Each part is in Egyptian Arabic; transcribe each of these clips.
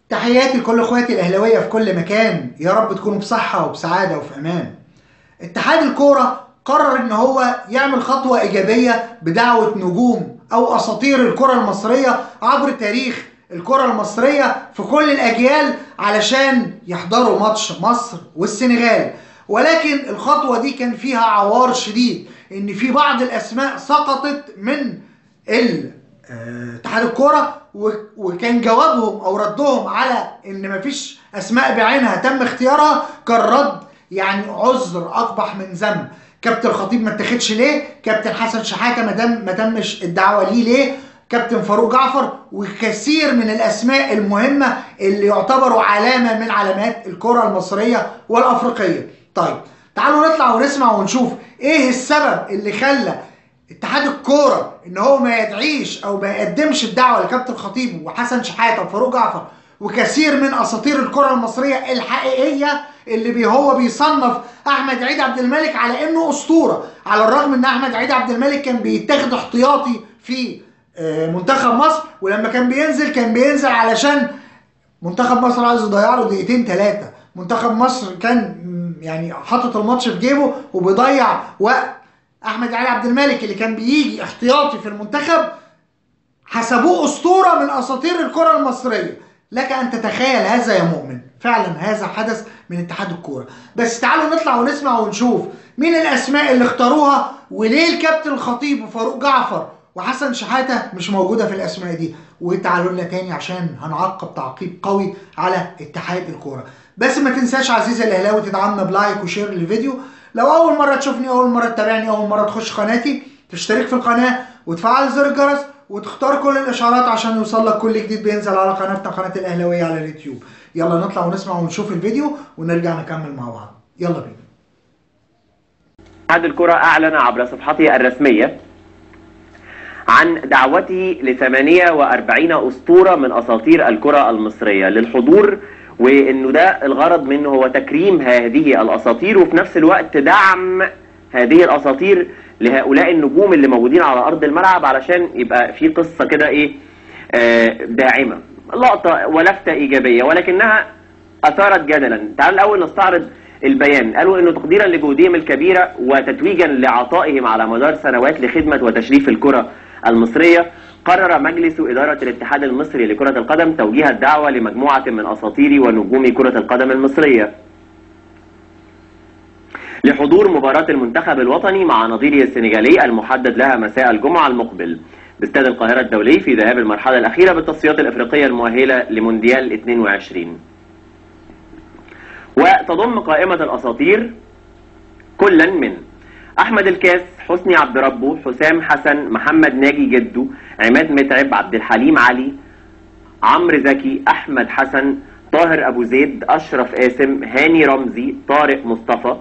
تحياتي لكل اخواتي الاهلاويه في كل مكان يا رب تكونوا بصحه وبسعاده وفي امان اتحاد الكوره قرر ان هو يعمل خطوه ايجابيه بدعوه نجوم او اساطير الكره المصريه عبر تاريخ الكره المصريه في كل الاجيال علشان يحضروا ماتش مصر والسنغال ولكن الخطوه دي كان فيها عوار شديد ان في بعض الاسماء سقطت من ال آه، اتحاد الكوره و- وكان جوابهم او ردهم على ان مفيش اسماء بعينها تم اختيارها كان رد يعني عذر اقبح من ذنب كابتن الخطيب ما اتخذش ليه كابتن حسن شحاته ما دام ما تمش الدعوه ليه ليه كابتن فاروق جعفر وكثير من الاسماء المهمه اللي يعتبروا علامه من علامات الكره المصريه والافريقيه طيب تعالوا نطلع ونسمع ونشوف ايه السبب اللي خلى اتحاد الكوره ان هو ما يدعيش او ما يقدمش الدعوه لكابتن خطيب وحسن شحاته وفاروق جعفر وكثير من اساطير الكره المصريه الحقيقيه اللي بي هو بيصنف احمد عيد عبد الملك على انه اسطوره على الرغم ان احمد عيد عبد الملك كان بيتاخد احتياطي في آه، منتخب مصر ولما كان بينزل كان بينزل علشان منتخب مصر عايز يضيع له دقيقتين ثلاثه منتخب مصر كان مم، يعني حاطط الماتش في جيبه وبيضيع وقت احمد علي عبد الملك اللي كان بيجي احتياطي في المنتخب حسبوه اسطوره من اساطير الكره المصريه لك ان تتخيل هذا يا مؤمن فعلا هذا حدث من اتحاد الكوره بس تعالوا نطلع ونسمع ونشوف مين الاسماء اللي اختاروها وليه الكابتن الخطيب وفاروق جعفر وحسن شحاته مش موجوده في الاسماء دي وتعالوا لنا تاني عشان هنعقب تعقيب قوي على اتحاد الكوره بس ما تنساش عزيزي الاهلاوي تدعمنا بلايك وشير للفيديو لو اول مره تشوفني اول مره تتابعني اول مره تخش قناتي تشترك في القناه وتفعل زر الجرس وتختار كل الاشعارات عشان يوصل لك كل جديد بينزل على قناتنا قناه الاهلاويه على اليوتيوب يلا نطلع ونسمع ونشوف الفيديو ونرجع نكمل مع بعض يلا بينا اتحاد الكرة أعلن عبر صفحته الرسمية عن دعوته ل 48 أسطورة من أساطير الكرة المصرية للحضور وإنه ده الغرض منه هو تكريم هذه الأساطير وفي نفس الوقت دعم هذه الأساطير لهؤلاء النجوم اللي موجودين على أرض الملعب علشان يبقى في قصة كده إيه آه، داعمة لقطة ولفتة إيجابية ولكنها أثارت جدلا تعال الأول نستعرض البيان قالوا انه تقديرا لجهودهم الكبيره وتتويجا لعطائهم على مدار سنوات لخدمه وتشريف الكره المصريه قرر مجلس اداره الاتحاد المصري لكره القدم توجيه الدعوه لمجموعه من اساطير ونجوم كره القدم المصريه لحضور مباراة المنتخب الوطني مع نظيره السنغالي المحدد لها مساء الجمعة المقبل باستاد القاهرة الدولي في ذهاب المرحلة الأخيرة بالتصفيات الأفريقية المؤهلة لمونديال 22 وتضم قائمة الأساطير كلا من أحمد الكاس حسني عبد ربه حسام حسن محمد ناجي جدو عماد متعب عبد الحليم علي عمرو زكي أحمد حسن طاهر أبو زيد أشرف قاسم هاني رمزي طارق مصطفى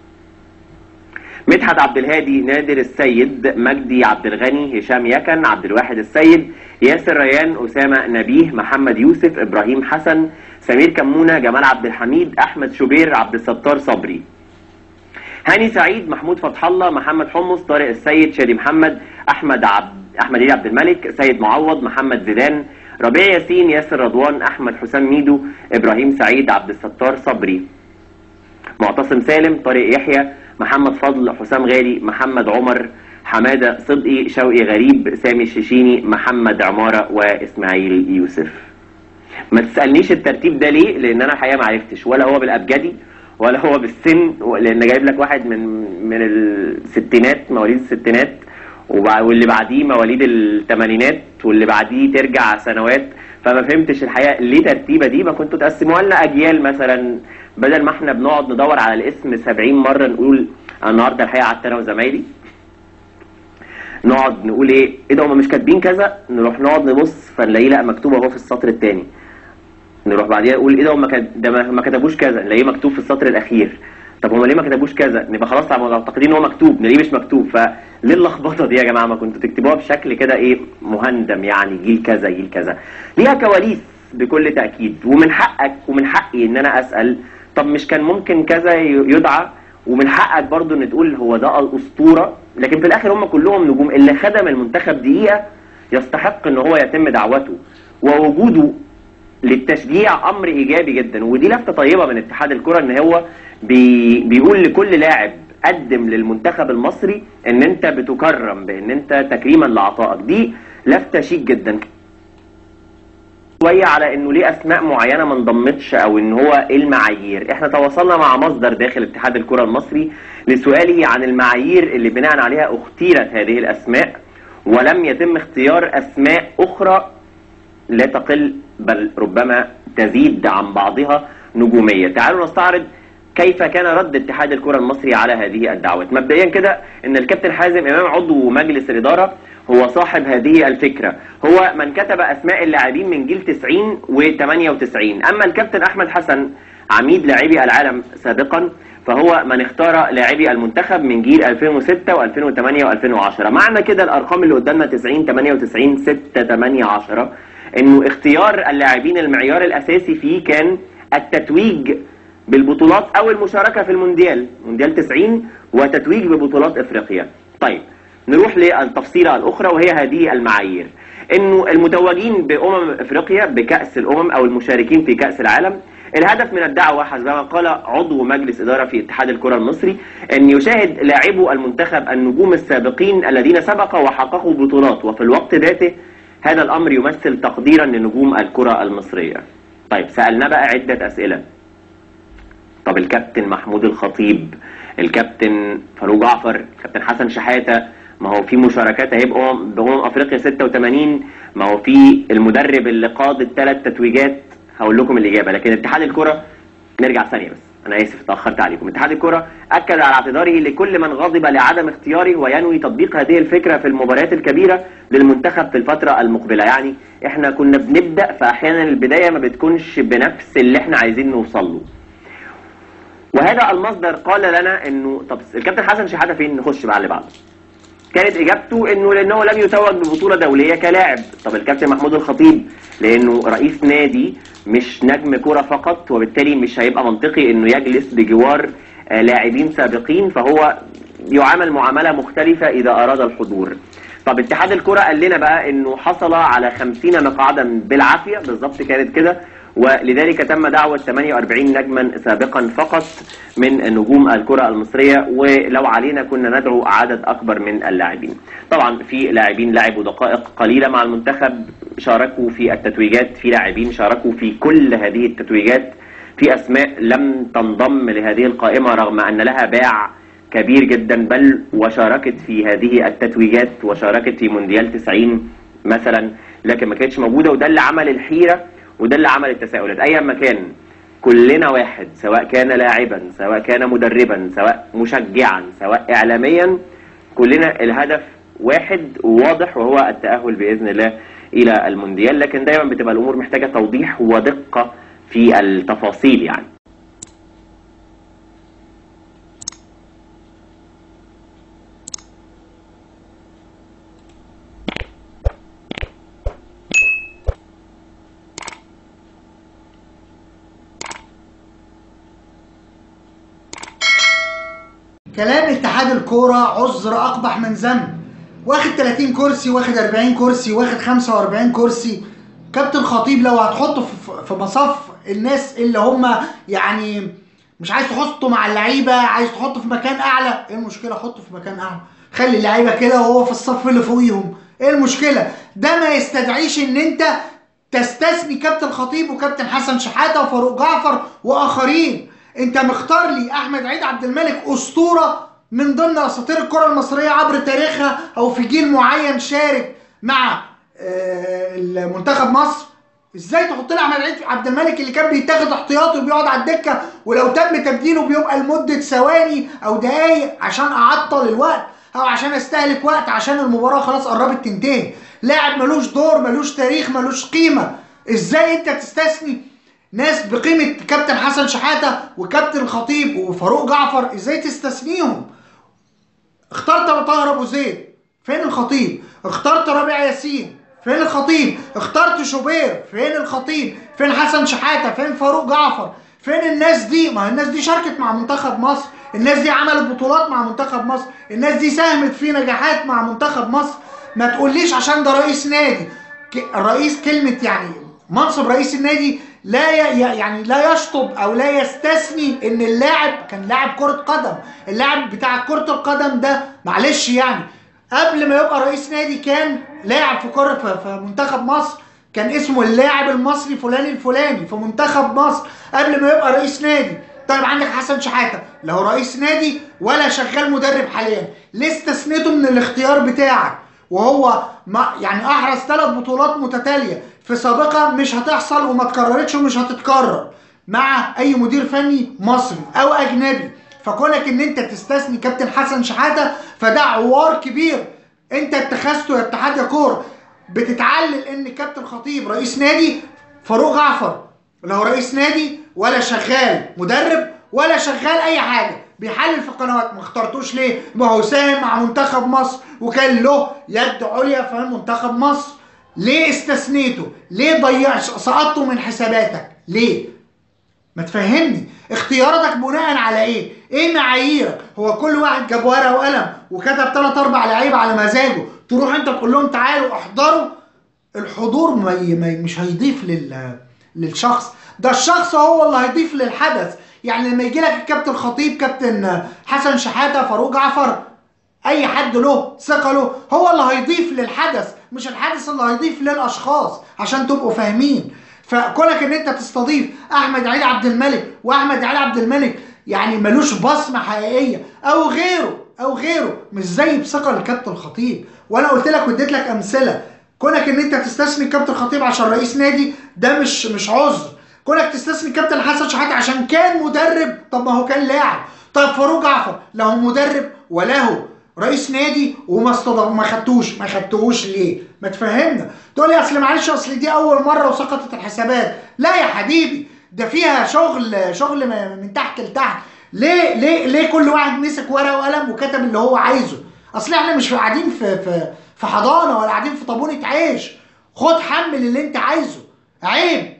مدحت عبد الهادي نادر السيد مجدي عبد الغني هشام يكن عبد الواحد السيد ياسر ريان أسامة نبيه محمد يوسف إبراهيم حسن سمير كمونة جمال عبد الحميد أحمد شوبير عبد الستار صبري هاني سعيد محمود فتح الله محمد حمص طارق السيد شادي محمد أحمد عبد أحمد علي عبد الملك سيد معوض محمد زيدان ربيع ياسين ياسر رضوان أحمد حسام ميدو إبراهيم سعيد عبد الستار صبري معتصم سالم طارق يحيى محمد فضل حسام غالي محمد عمر حمادة صدقي شوقي غريب سامي الشيشيني محمد عمارة وإسماعيل يوسف ما تسألنيش الترتيب ده ليه لأن أنا الحقيقة ما عرفتش ولا هو بالأبجدي ولا هو بالسن لأن جايب لك واحد من من الستينات مواليد الستينات وبع- واللي بعديه مواليد الثمانينات واللي بعديه ترجع سنوات فما فهمتش الحقيقه ليه ترتيبه دي ما كنتوا تقسموها لنا اجيال مثلا بدل ما احنا بنقعد ندور على الاسم 70 مره نقول أنا النهارده الحقيقه قعدت انا وزمايلي نقعد نقول ايه ايه ده هم مش كاتبين كذا نروح نقعد نبص فنلاقيه لا مكتوب اهو في السطر الثاني نروح بعديها نقول ايه ده هم كت- ده ما ما كتبوش كذا نلاقيه مكتوب في السطر الاخير طب هم ليه ما كتبوش كذا نبقى خلاص معتقدين ان هو مكتوب نلاقيه مش مكتوب فليه اللخبطه دي يا جماعه ما كنتوا تكتبوها بشكل كده ايه مهندم يعني جيل كذا جيل كذا ليها كواليس بكل تاكيد ومن حقك ومن حقي ان انا اسال طب مش كان ممكن كذا ي- يدعى ومن حقك برضو ان تقول هو ده الاسطوره لكن في الاخر هم كلهم نجوم اللي خدم المنتخب دقيقه يستحق ان هو يتم دعوته ووجوده للتشجيع امر ايجابي جدا ودي لفته طيبه من اتحاد الكره ان هو بي بيقول لكل لاعب قدم للمنتخب المصري ان انت بتكرم بان انت تكريما لعطائك دي لفته شيك جدا شويه على انه ليه اسماء معينه ما انضمتش او ان هو ايه المعايير احنا تواصلنا مع مصدر داخل اتحاد الكره المصري لسؤاله عن المعايير اللي بناء عليها اختيرت هذه الاسماء ولم يتم اختيار اسماء اخرى لا تقل بل ربما تزيد عن بعضها نجوميه تعالوا نستعرض كيف كان رد اتحاد الكره المصري على هذه الدعوات مبدئيا كده ان الكابتن حازم امام عضو مجلس الاداره هو صاحب هذه الفكره هو من كتب اسماء اللاعبين من جيل 90 و98 اما الكابتن احمد حسن عميد لاعبي العالم سابقا فهو من اختار لاعبي المنتخب من جيل 2006 و2008 و2010 معنى كده الارقام اللي قدامنا 90 98 6 8 10 انه اختيار اللاعبين المعيار الاساسي فيه كان التتويج بالبطولات او المشاركه في المونديال مونديال 90 وتتويج ببطولات افريقيا طيب نروح للتفصيله الاخرى وهي هذه المعايير انه المتوجين بامم افريقيا بكاس الامم او المشاركين في كاس العالم الهدف من الدعوة حسبما قال عضو مجلس إدارة في اتحاد الكرة المصري أن يشاهد لاعبو المنتخب النجوم السابقين الذين سبقوا وحققوا بطولات وفي الوقت ذاته هذا الأمر يمثل تقديرا لنجوم الكرة المصرية طيب سألنا بقى عدة أسئلة طب الكابتن محمود الخطيب الكابتن فاروق جعفر الكابتن حسن شحاتة ما هو في مشاركات اهي بأمم بأمم افريقيا 86 ما هو في المدرب اللي قاد الثلاث تتويجات هقول لكم الاجابه لكن اتحاد الكره نرجع ثانيه بس انا اسف اتاخرت عليكم اتحاد الكره اكد على اعتذاره لكل من غضب لعدم اختياره وينوي تطبيق هذه الفكره في المباريات الكبيره للمنتخب في الفتره المقبله يعني احنا كنا بنبدا فاحيانا البدايه ما بتكونش بنفس اللي احنا عايزين نوصل له وهذا المصدر قال لنا انه طب الكابتن حسن شحاته فين نخش بقى اللي بعده كانت اجابته انه لانه لم يتوج ببطوله دوليه كلاعب طب الكابتن محمود الخطيب لانه رئيس نادي مش نجم كوره فقط وبالتالي مش هيبقى منطقي انه يجلس بجوار آه، لاعبين سابقين فهو يعامل معامله مختلفه اذا اراد الحضور طب اتحاد الكره قال لنا بقى انه حصل على 50 مقعدا بالعافيه بالظبط كانت كده ولذلك تم دعوة 48 نجما سابقا فقط من نجوم الكرة المصرية ولو علينا كنا ندعو عدد أكبر من اللاعبين طبعا في لاعبين لعبوا دقائق قليلة مع المنتخب شاركوا في التتويجات في لاعبين شاركوا في كل هذه التتويجات في أسماء لم تنضم لهذه القائمة رغم أن لها باع كبير جدا بل وشاركت في هذه التتويجات وشاركت في مونديال 90 مثلا لكن ما كانتش موجودة وده اللي عمل الحيرة وده اللي عمل التساؤلات ايا ما كان كلنا واحد سواء كان لاعبا سواء كان مدربا سواء مشجعا سواء اعلاميا كلنا الهدف واحد وواضح وهو التأهل بإذن الله إلى المونديال لكن دايما بتبقى الأمور محتاجة توضيح ودقة في التفاصيل يعني كلام اتحاد الكوره عذر اقبح من ذنب واخد 30 كرسي واخد 40 كرسي واخد 45 كرسي كابتن خطيب لو هتحطه في- في مصف الناس اللي هم يعني مش عايز تحطه مع اللعيبه عايز تحطه في مكان اعلى ايه المشكله حطه في مكان اعلى خلي اللعيبه كده وهو في الصف اللي فوقيهم ايه المشكله ده ما يستدعيش ان انت تستثني كابتن خطيب وكابتن حسن شحاته وفاروق جعفر واخرين انت مختار لي احمد عيد عبد الملك اسطوره من ضمن اساطير الكره المصريه عبر تاريخها او في جيل معين شارك مع آه، المنتخب مصر ازاي تحط لي احمد عيد عبد الملك اللي كان بيتاخد احتياطي وبيقعد على الدكه ولو تم تبديله بيبقى لمده ثواني او دقايق عشان اعطل الوقت او عشان استهلك وقت عشان المباراه خلاص قربت تنتهي لاعب ملوش دور ملوش تاريخ ملوش قيمه ازاي انت تستثني ناس بقيمه كابتن حسن شحاته وكابتن الخطيب وفاروق جعفر ازاي تستثنيهم اخترت طاهر ابو زيد فين الخطيب اخترت رابع ياسين فين الخطيب اخترت شوبير فين الخطيب فين حسن شحاته فين فاروق جعفر فين الناس دي ما الناس دي شاركت مع منتخب مصر الناس دي عملت بطولات مع منتخب مصر الناس دي ساهمت في نجاحات مع منتخب مصر ما تقوليش عشان ده رئيس نادي ك- الرئيس كلمة يعني منصب رئيس النادي لا ي... يعني لا يشطب او لا يستثني ان اللاعب كان لاعب كرة قدم اللاعب بتاع كرة القدم ده معلش يعني قبل ما يبقى رئيس نادي كان لاعب في كرة في في منتخب مصر كان اسمه اللاعب المصري فلان الفلاني في منتخب مصر قبل ما يبقى رئيس نادي طيب عندك حسن شحاته لا هو رئيس نادي ولا شغال مدرب حاليا ليه استثنيته من الاختيار بتاعك وهو ما يعني احرز ثلاث بطولات متتاليه في سابقه مش هتحصل وما اتكررتش ومش هتتكرر مع اي مدير فني مصري او اجنبي فكونك ان انت تستثني كابتن حسن شحاته فده عوار كبير انت اتخذته يا اتحاد يا كوره بتتعلل ان كابتن خطيب رئيس نادي فاروق جعفر لا هو رئيس نادي ولا شغال مدرب ولا شغال اي حاجه بيحلل في القنوات ما اخترتوش ليه ما هو ساهم مع منتخب مصر وكان له يد عليا في منتخب مصر ليه استثنيته ليه ضيعت سقطته من حساباتك ليه ما تفهمني اختياراتك بناء على ايه ايه معاييرك هو كل واحد جاب ورقه وقلم وكتب ثلاث اربع لعيبه على مزاجه تروح انت تقول لهم تعالوا احضروا الحضور ما ي... ما ي... مش هيضيف لل... للشخص ده الشخص هو اللي هيضيف للحدث يعني لما يجي لك الكابتن خطيب كابتن حسن شحاته فاروق جعفر اي حد له ثقه له هو اللي هيضيف للحدث مش الحدث اللي هيضيف للاشخاص عشان تبقوا فاهمين فكونك ان انت تستضيف احمد علي عبد الملك واحمد علي عبد الملك يعني ملوش بصمه حقيقيه او غيره او غيره مش زي بثقه للكابتن الخطيب وانا قلت لك واديت لك امثله كونك ان انت تستثني الكابتن الخطيب عشان رئيس نادي ده مش مش عذر كونك تستثني الكابتن حسن شحاته عشان كان مدرب طب ما هو كان لاعب طيب فاروق جعفر لا هو مدرب ولا هو رئيس نادي وما استضاف ما خدتوش ما خدتوش ليه ما تفهمنا تقول لي اصل معلش اصل دي اول مره وسقطت الحسابات لا يا حبيبي ده فيها شغل شغل من تحت لتحت ليه ليه ليه كل واحد مسك ورقه وقلم وكتب اللي هو عايزه اصل احنا مش قاعدين في في في حضانه ولا قاعدين في طابونه عيش خد حمل اللي انت عايزه عيب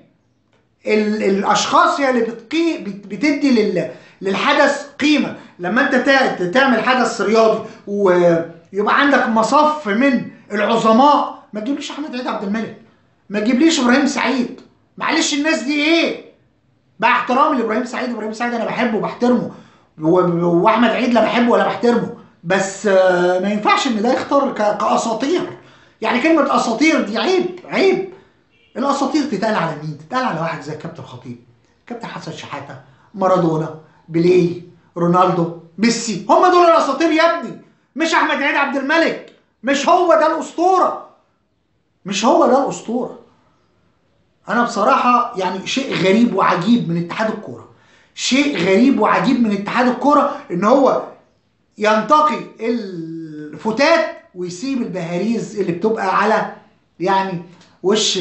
ال الاشخاص هي اللي بتقي بتدي لل للحدث قيمه لما انت تعمل حدث رياضي ويبقى عندك مصف من العظماء ما تجيبليش احمد عيد عبد الملك ما تجيبليش ابراهيم سعيد معلش الناس دي ايه بقى احترامي لابراهيم سعيد ابراهيم سعيد انا بحبه وبحترمه واحمد عيد لا بحبه ولا بحترمه بس ما ينفعش ان ده يختار كاساطير يعني كلمه اساطير دي عيب عيب الاساطير تتقال على مين تتقال على واحد زي كابتن خطيب كابتن حسن شحاته مارادونا بيليه رونالدو ميسي هم دول الاساطير يا ابني مش احمد عيد عبد الملك مش هو ده الاسطوره مش هو ده الاسطوره انا بصراحه يعني شيء غريب وعجيب من اتحاد الكوره شيء غريب وعجيب من اتحاد الكوره ان هو ينتقي الفتات ويسيب البهاريز اللي بتبقى على يعني وش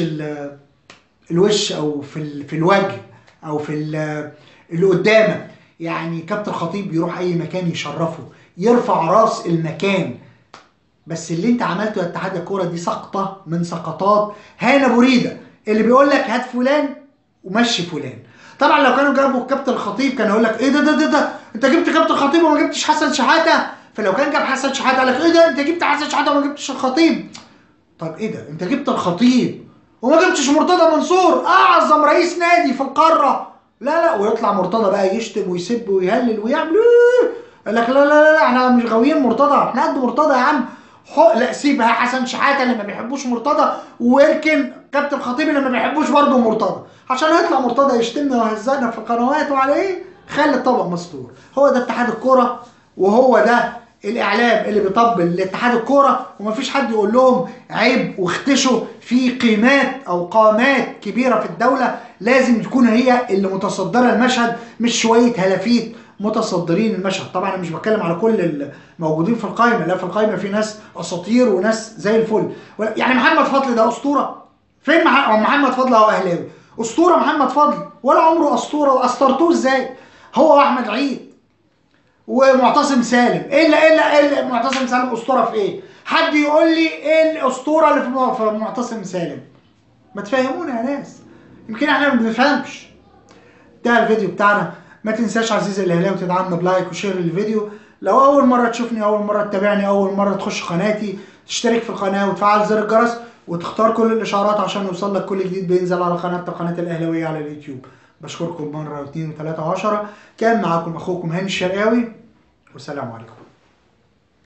الوش او في في الوجه او في اللي قدامك يعني كابتن خطيب يروح اي مكان يشرفه يرفع راس المكان بس اللي انت عملته يا اتحاد الكوره دي سقطه من سقطات هانا بوريده اللي بيقول لك هات فلان ومشي فلان طبعا لو كانوا جابوا كابتن الخطيب كان هيقول لك ايه ده ده ده ده انت جبت كابتن الخطيب وما جبتش حسن شحاته فلو كان جاب حسن شحاته قال لك ايه ده انت جبت حسن شحاته وما جبتش الخطيب طب ايه ده انت جبت الخطيب وما جبتش مرتضى منصور اعظم رئيس نادي في القاره لا لا ويطلع مرتضى بقى يشتم ويسب ويهلل ويعمل ايه قال لك لا لا لا, لا احنا مش غاويين مرتضى احنا قد مرتضى يا عم لا سيبها حسن شحاته اللي ما بيحبوش مرتضى واركن كابتن خطيب اللي ما بيحبوش برضه مرتضى عشان يطلع مرتضى يشتمنا ويهزقنا في القنوات وعلى ايه خلي الطبق مستور هو ده اتحاد الكوره وهو ده الاعلام اللي بيطبل لاتحاد الكوره ومفيش حد يقول لهم عيب واختشوا في قيمات او قامات كبيره في الدوله لازم تكون هي اللي متصدره المشهد مش شويه هلافيت متصدرين المشهد طبعا انا مش بتكلم على كل الموجودين في القائمه لا في القائمه في ناس اساطير وناس زي الفل يعني محمد فضل ده اسطوره فين مح... محمد فضل هو اهلاوي اسطوره محمد فضل ولا عمره اسطوره واسطرتوه ازاي هو واحمد عيد ومعتصم سالم ايه اللي ايه اللي ايه اللي معتصم سالم اسطوره في ايه حد يقول لي ايه الاسطوره اللي في في معتصم سالم ما تفهمونا يا ناس يمكن احنا ما بنفهمش ده الفيديو بتاعنا ما تنساش عزيزي الاهلاوي تدعمنا بلايك وشير الفيديو لو اول مره تشوفني اول مره تتابعني اول مره تخش قناتي تشترك في القناه وتفعل زر الجرس وتختار كل الاشعارات عشان يوصل لك كل جديد بينزل على قناه قناه الاهلاويه على اليوتيوب بشكركم مره واثنين وثلاثه وعشرة كان معاكم اخوكم هاني الشرقاوي والسلام عليكم